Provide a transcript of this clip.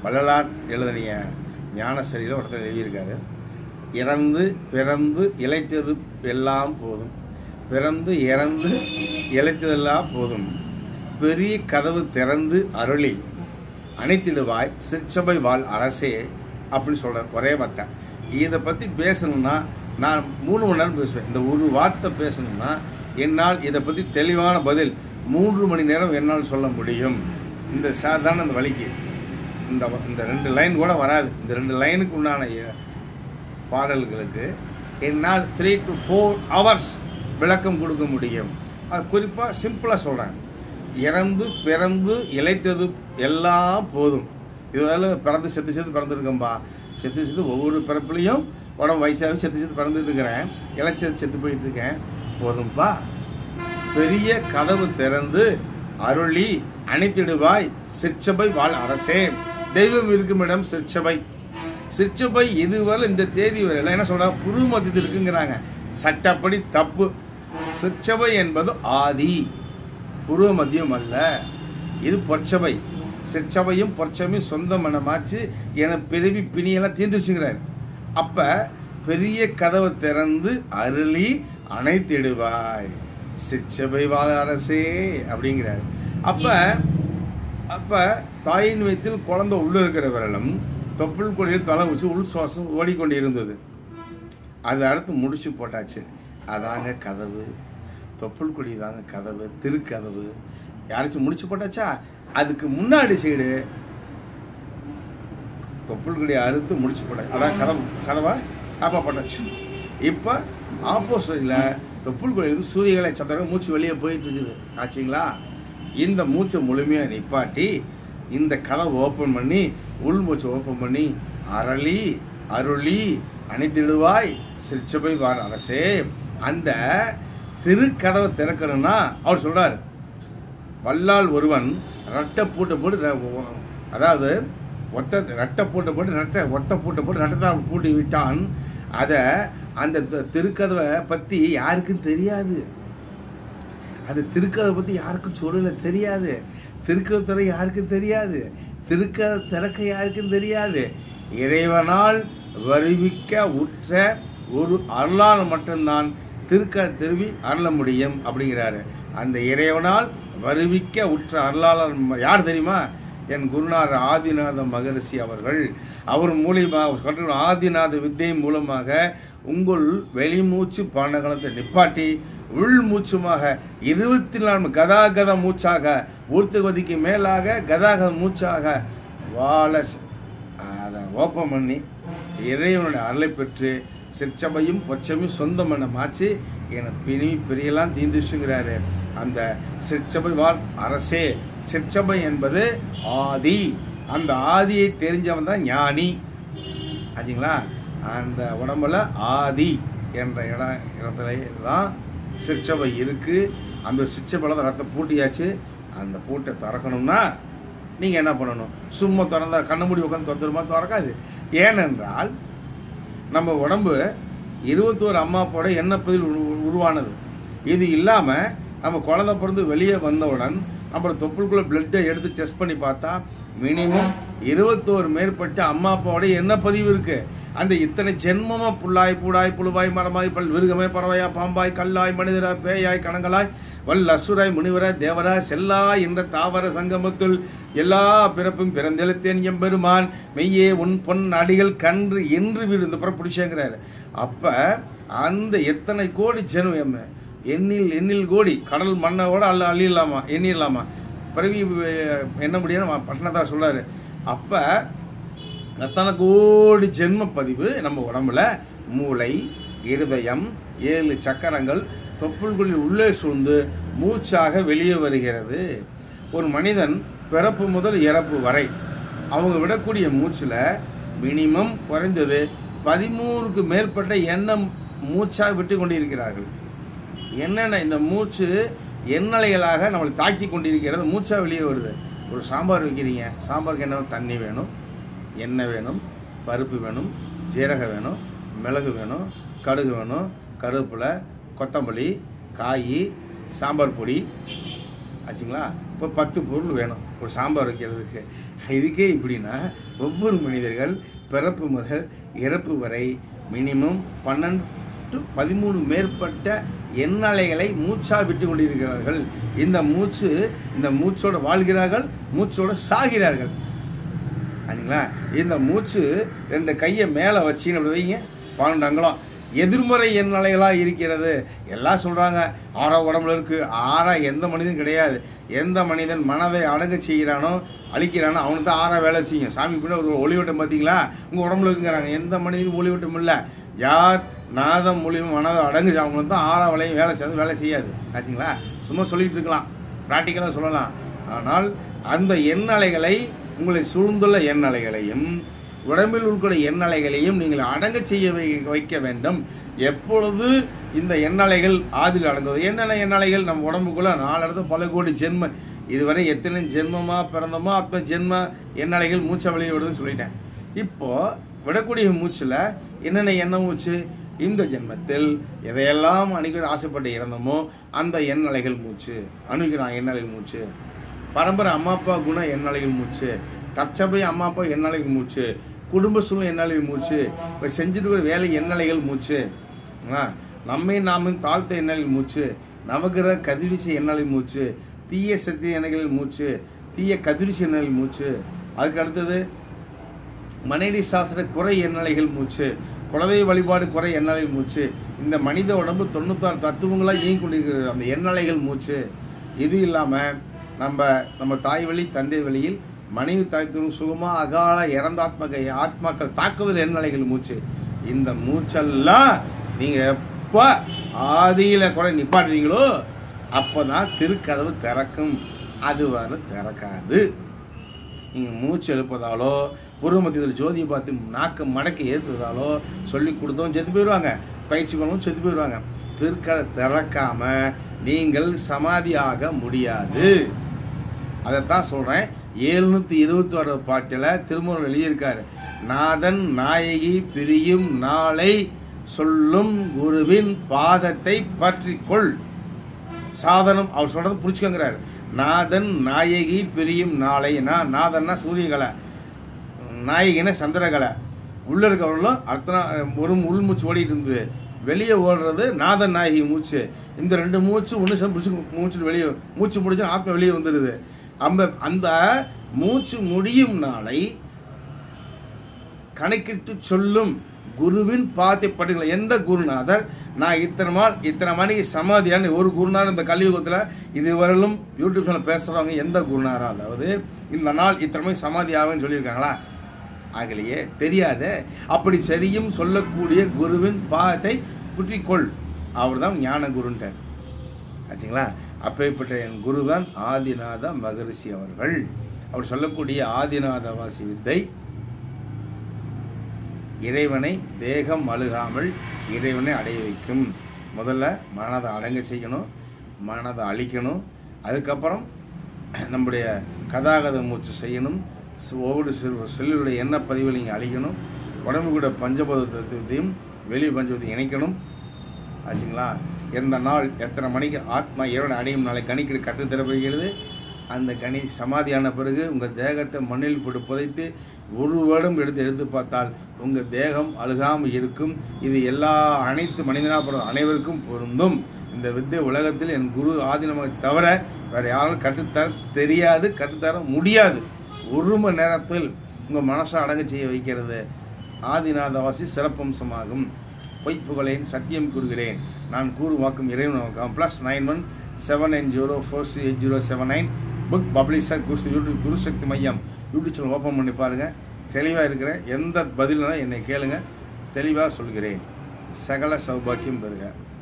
வள்ளலார் எழுதிய ஞானசரியில் ஒருத்தர் எழுதியிருக்காரு இறந்து பிறந்து இழைத்தது எல்லாம் போதும் பிறந்து இறந்து இழைத்ததெல்லாம் போதும் பெரிய கதவு திறந்து அருளி அணைத்திடுவாய் சிற்சபை வாழ் அரசே அப்படின்னு சொல்றார் ஒரே வார்த்தை இதை பற்றி பேசணும்னா நான் மூணு மணி நேரம் பேசுவேன் இந்த ஒரு வார்த்தை பேசணும்னா என்னால் இதை பற்றி தெளிவான பதில் மூன்று மணி நேரம் என்னால் சொல்ல முடியும் இந்த சாதாரண இந்த வழிக்கு இந்த இந்த ரெண்டு லைன் கூட வராது இந்த ரெண்டு லைனுக்கு உண்டான எ- பாடல்களுக்கு என்னால் த்ரீ டு ஃபோர் ஹவர்ஸ் விளக்கம் கொடுக்க முடியும் அது குறிப்பாக சிம்பிளாக சொல்கிறேன் இறந்து பிறந்து இழைத்தது எல்லாம் போதும் இதால பிறந்து செத்து செத்து பிறந்திருக்கேன்பா செத்து செத்து ஒவ்வொரு பிறப்புலையும் உடம்பு வயசாகி செத்து செத்து பிறந்துட்டு இருக்கிறேன் இழைச்சது செத்து போயிட்டு இருக்கேன் போதும்பா பெரிய கதவு திறந்து அருளி அணைத்திடுவாய் சிற்சபை வாழ் அரசே தெய்வம் இருக்கும் இடம் சிற்சபை சிற்சபை இதுவரை இந்த தேதி வரையில என்ன சொல்றாங்க புது மத்தியத்தில் இருக்குங்கிறாங்க சட்டப்படி தப்பு சிற்சபை என்பது ஆதி புருவ மத்தியம் அல்ல இது பொற்சபை சிற்சபையும் பொற்சபையும் சொந்த மனமாச்சு என பிறவி பிணியெல்லாம் தீர்ந்துச்சுங்கிறார் அப்ப பெரிய கதவை திறந்து அருளி அணைத்திடுவாய் சிற்சபை வாழ அரசே அப்படிங்கிறார் அப்ப அப்ப தாயின் வயிற்றில் குழந்தை உள்ள இருக்கிற விரலும் தொப்புள் கொடியில் தலை வச்சு உள் சுவாசம் ஓடிக்கொண்டு இருந்தது அது அடுத்து முடிச்சு போட்டாச்சு அதாங்க கதவு தொப்புள் கொடி தாங்க கதவு திருக்கதவு யாராச்சும் முடிச்சு போட்டாச்சா அதுக்கு முன்னாடி சைடு தொப்புள் கொடி அறுத்து முடிச்சு போட்டாச்சு அதான் கதவு கதவா காப்பா போட்டாச்சு இப்போ ஆப்போசிட்ல தொப்புள் கொடி இருந்து சூரியகளை சந்திரன் மூச்சு வெளியே போயிட்டு இருக்குது ஆச்சுங்களா இந்த மூச்சை முழுமையாக நிப்பாட்டி இந்த கதவை ஓப்பன் பண்ணி உள் மூச்சை ஓப்பன் பண்ணி அரளி அருளி அணைத்திடுவாய் சிற்சபை வார் அரசே அந்த திருக்கதவை திறக்கணும்னா அவர் சொல்றாரு வல்லால் ஒருவன் ரட்டை பூட்டை போட்டு ர- அதாவது ஒத்த ரட்டை பூட்டை போட்டு ரட்டை ஒத்த பூட்டை போட்டு ரட்டத்தை பூட்டி விட்டான் அதை அந்த த- திருக்கதவை பற்றி யாருக்கும் தெரியாது அந்த திருக்கதை பற்றி யாருக்கும் சொல்லல தெரியாது திருக்கதை திற யாருக்கும் தெரியாது திருக்கதை திறக்க யாருக்கும் தெரியாது இறைவனால் வருவிக்க உற்ற ஒரு அருளால் மட்டும்தான் திருக்க திருவி அருள முடியும் அப்படிங்கிறாரு அந்த இறைவனால் வருவிக்க உற்ற அருளாளர் ம- யார் தெரியுமா என் குருநாதர் ஆதிநாத மகரிஷி அவர்கள் அவர் மூலியமாக கற்று ஆதிநாத வித்தை மூலமாக உங்கள் வெளிமூச்சு பாண்டகலத்தை நிப்பாட்டி உள் மூச்சுமாக இருபத்தி நான்கு கதாகத மூச்சாக ஊர்த்துவதிக்கு மேலாக கதாகத மூச்சாக வாழ ச- அதை ஓப்பன் பண்ணி இறைவனுடைய அருளை பெற்று சிற்சபையும் பொச்சமையும் சொந்த மனமாச்சு என பிணி பிரியெல்லாம் தீந்துச்சுங்கிறாரு அந்த சிற்சபை வாழ் அரசே சிற்சபை என்பது ஆதி அந்த ஆதியை தெரிஞ்சவன் தான் ஞானி ஆச்சுங்களா அந்த உடம்புல ஆதி என்ற இடம் இடத்துல தான் சிற்சபை இருக்கு அந்த சிற்சபையில் தான் ரத்த பூட்டியாச்சு அந்த பூட்டை திறக்கணும்னா நீங்கள் என்ன பண்ணணும் சும்மா திறந்தா கண்ண மூடி உட்காந்து தொந்தரமா திறக்காது ஏனென்றால் நம்ம உடம்பு இருபத்தோரு அம்மாப்போட எண்ணெய் பதில் உரு- உருவானது இது இல்லாமல் நம்ம குழந்தை பிறந்து வெளியே வந்தவுடன் நம்ம தொப்புளுக்குள்ள பிளட்டை எடுத்து டெஸ்ட் பண்ணி பார்த்தா மினிமம் இருபத்தோரு மேற்பட்ட அம்மா அப்பாவோட என்ன பதிவு இருக்கு அந்த இத்தனை ஜென்மமா புல்லாய் பூடாய் புழுவாய் மரமாய் பல் விருகமே பறவையா பாம்பாய் கல்லாய் மனிதராய் பேயாய் கணங்களாய் வல் அசுராய் முனிவராய் தேவராய் செல்லாய் என்ற தாவர சங்கமத்துள் எல்லா பிறப்பும் பிறந்தெழுத்தேன் எம்பெருமான் மெய்யே உன் பொன் அடிகள் கன்று என்று வீடு இந்த புறம் பிடிச்சேங்கிறாரு அப்ப அந்த எத்தனை கோடி ஜென்மம் எண்ணில் எண்ணில் கோடி கடல் மண்ணோட அல்ல அள்ளிடலாமா எண்ணிடலாமா பிறவி அஹ், என்ன முடியும் பட்டணத்தார் சொல்றாரு அப்ப அத்தனை கோடி ஜென்ம பதிவு நம்ம உடம்புல மூளை இருதயம் ஏழு சக்கரங்கள் தொப்புள்களில் உள்ளே சூழ்ந்து மூச்சாக வெளியே வருகிறது ஒரு மனிதன் பிறப்பு முதல் இறப்பு வரை அவங்க விடக்கூடிய மூச்சில் மினிமம் குறைந்தது பதிமூணுக்கு மேற்பட்ட எண்ணம் மூச்சாக விட்டு கொண்டிருக்கிறார்கள் என்னென்ன இந்த மூச்சு எண்ணலைகளாக நம்மளை தாக்கி கொண்டிருக்கிறது மூச்சா வெளியே வருது ஒரு சாம்பார் வைக்கிறீங்க சாம்பாருக்கு என்ன வேணும்? தண்ணி வேணும் எண்ணெய் வேணும் பருப்பு வேணும் ஜீரகம் வேணும் மிளகு வேணும் கடுகு வேணும் கருவேப்பிலை கொத்தமல்லி காய் சாம்பார் பொடி ஆச்சுங்களா இப்போ பத்து பொருள் வேணும் ஒரு சாம்பார் வைக்கிறதுக்கு இதுக்கே இப்படின்னா ஒவ்வொரு மனிதர்கள் பிறப்பு முதல் இறப்பு வரை மினிமம் பன்னெண்டு டு பதிமூணு மேற்பட்ட எண்ணலைகளை மூச்சா விட்டு கொண்டிருக்கிறார்கள் இந்த மூச்சு இந்த மூச்சோட வாழ்கிறார்கள் மூச்சோட சாகிறார்கள் சரிங்களா இந்த மூச்சு ரெண்டு கையை மேலே வச்சு அப்படி வைங்க பன்னெண்டு அங்கலம் எதிர்மறை எண்ணலைகளாக இருக்கிறது எல்லாம் சொல்கிறாங்க ஆறா உடம்புல இருக்கு ஆறா எந்த மனிதன் கிடையாது எந்த மனிதன் மனதை அடங்க செய்கிறானோ அழிக்கிறானோ அவனுக்கு தான் ஆறா வேலை செய்யும் சாமி பின்ன ஒரு ஒளிவட்டம் பார்த்தீங்களா உங்கள் உடம்புல இருக்குங்கிறாங்க எந்த மனிதனுக்கும் ஒளிவட்டம் இல்லை யார் நாதம் மூலியம் மனதை அடங்கு அவங்களுக்கு தான் ஆறா வேலையும் வேலை செய்யாது வேலை செய்யாது ஆச்சுங்களா சும்மா சொல்லிட்டு இருக்கலாம் ப்ராக்டிக்கலாக சொல்லலாம் ஆனால் அந்த எண்ணலைகளை உங்களை சூழ்ந்துள்ள எண்ணலைகளையும் உடம்பில் உட்கொள்ள எண்ணலைகளையும் நீங்கள் அடங்க செய்ய வை- வைக்க வேண்டும் எப்பொழுது இந்த எண்ணலைகள் ஆதில் அடங்குவது என்னென்ன எண்ணலைகள் நம்ம உடம்புக்குள்ள நாலு இடத்துல பல கோடி ஜென்ம இதுவரை எத்தனை ஜென்மமா பிறந்தோமோ அத்தனை ஜென்ம எண்ணலைகள் மூச்சை வெளியே விடுதுன்னு சொல்லிட்டேன் இப்போ விடக்கூடிய மூச்சுல என்னென்ன எண்ணம் மூச்சு இந்த ஜென்மத்தில் எதையெல்லாம் அணுகிற ஆசைப்பட்டு இறந்தோமோ அந்த எண்ணலைகள் மூச்சு அணுகிறான் எண்ணலைகள் மூச்சு பரம்பரை அம்மா அப்பா குண எண்ணலைகள் மூச்சு தற்சபை அம்மா அப்பா எண்ணலைகள் மூச்சு குடும்ப சூழ்நிலை எண்ணலைகள் மூச்சு இப்போ செஞ்சுட்டு இருக்கிற வேலை எண்ணலைகள் மூச்சு ஆ, நம்மை நாமும் தாழ்த்த எண்ணலைகள் மூச்சு நவகிரக கதிர்வீச்சு எண்ணலை மூச்சு தீய சக்தி எண்ணெய்கள் மூச்சு தீய கதிர்வீச்சு எண்ணெய்கள் மூச்சு அதுக்கு அடுத்தது மனைவி சாஸ்திர குறை எண்ணலைகள் மூச்சு குலதெய்வ வழிபாடு குறை எண்ணலைகள் மூச்சு இந்த மனித உடம்பு தொண்ணூத்தாறு தத்துவங்களாக இயங்கி கொண்டிருக்கிறது அந்த எண்ணலைகள் மூச்சு இது இல்லாமல் நம்ம நம்ம தாய் வழி தந்தை வழியில் மனைவி தாய்த்துவம் சுகமா அகால இறந்த ஆத்மக ஆத்மாக்கள் தாக்குதல் எண்ணலைகள் மூச்சு இந்த மூச்செல்லாம் நீங்க எப்ப ஆதியில கூட நிப்பாட்டுறீங்களோ அப்பதான் திருக்கதவு திறக்கும் அது வரை திறக்காது நீங்கள் மூச்சு எழுப்பதாலோ பூர்வ மத்தியத்தில் ஜோதியை பார்த்து நாக்கு மடக்கி ஏற்றுவதாலோ சொல்லி கொடுத்தவங்க செத்து போயிடுவாங்க பயிற்சி பண்ணவும் செத்து போயிடுவாங்க திருக்கதை திறக்காம நீங்கள் சமாதியாக முடியாது அதைத்தான் சொல்கிறேன் ஏழ்நூற்றி இருபத்தி ஆறு பாட்டில் திருமூலர் எழுதியிருக்காரு நாதன் நாயகி பிரியும் நாளை சொல்லும் குருவின் பாதத்தை பற்றிக்கொள் சாதனம் அவர் சொல்றது புரிச்சுக்கங்கிறாரு நாதன் நாயகி பிரியும் நாளைனா நாதன்னா சூரியகலை நாயகினா சந்திரகலை உள்ள இருக்கவர்களும் அர்த்தனா ஒரு உள் மூச்சு ஓடிட்டு இருந்தது வெளியே ஓடுறது நாதன் நாயகி மூச்சு இந்த ரெண்டு மூச்சு ஒன்று சேர்ந்து பிடிச்சி மூச்சு வெளியே மூச்சு முடிஞ்சு ஆத்மா வெளியே வந்துடுது அந்த அந்த மூச்சு முடியும் நாளை கணக்கிட்டு சொல்லும் குருவின் பாத்தை பட்டுகளை எந்த குருநாதர் நான் இத்தனை நாள் இத்தனை மணிக்கு சமாதியான ஒரு குருநாதர் இந்த கலியுகத்தில் இதுவரையிலும் யூடியூப் சேனல் பேசுகிறவங்க எந்த குருநாதரா அதாவது இந்த நாள் இத்தனை மணிக்கு சமாதி ஆவேன்னு சொல்லியிருக்காங்களா ஆகலையே தெரியாத அப்படி சரியும் சொல்லக்கூடிய குருவின் பாதத்தை புற்றிக்கொள் அவர் தான் ஞான குருன்ட்டார் ஆச்சுங்களா அப்பேற்பட்ட என் குருதான் ஆதிநாத மகரிஷி அவர்கள் அவர் சொல்லக்கூடிய ஆதிநாத வாசி வித்தை இறைவனை தேகம் அழுகாமல் இறைவனை அடைய வைக்கும் முதல்ல மனதை அடங்க செய்யணும் மனதை அழிக்கணும் அதுக்கப்புறம் நம்முடைய கதாகத மூச்சு செய்யணும் சு- ஒவ்வொரு செல் செல்லுடைய எண்ண பதிவில் நீங்கள் அழிக்கணும் உடம்பு கூட பஞ்சபதத்தையும் வெளி பஞ்சபதத்தை இணைக்கணும் ஆச்சுங்களா எந்த நாள் எத்தனை மணிக்கு ஆத்மா இறைவனை அடையும் நாளை கணிக்கிற கற்று தரப்படுகிறது அந்த கனி சமாதியான பிறகு உங்கள் தேகத்தை மண்ணில் போட்டு புதைத்து ஒரு வருடம் எடுத்து எடுத்து பார்த்தால் உங்கள் தேகம் அழுகாமல் இருக்கும் இது எல்லா அனைத்து மனிதனா பிறந்த அனைவருக்கும் பொருந்தும் இந்த வித்தை உலகத்தில் என் குரு ஆதீனமாக தவிர வேற யாரும் கற்றுத்தர தெரியாது கற்றுத்தர முடியாது ஒரு மணி நேரத்தில் உங்கள் மனசை அடங்க செய்ய வைக்கிறது ஆதிநாதவாசி சிறப்பம்சமாகும் பொய்ப்புகளேன் சத்தியம் கூறுகிறேன் நான் கூறுவாக்கும் இறைவன் நோக்கம் plus nine one seven nine zero four eight zero seven nine book publisher Guru YouTube Gurusakthi மையம் யூடியூப் சேனல் ஓப்பன் பண்ணி பாருங்கள் தெளிவாக இருக்கிற எந்த பதிலும் என்னை கேளுங்க தெளிவாக சொல்கிறேன் சகல சௌபாக்கியம் பெறுக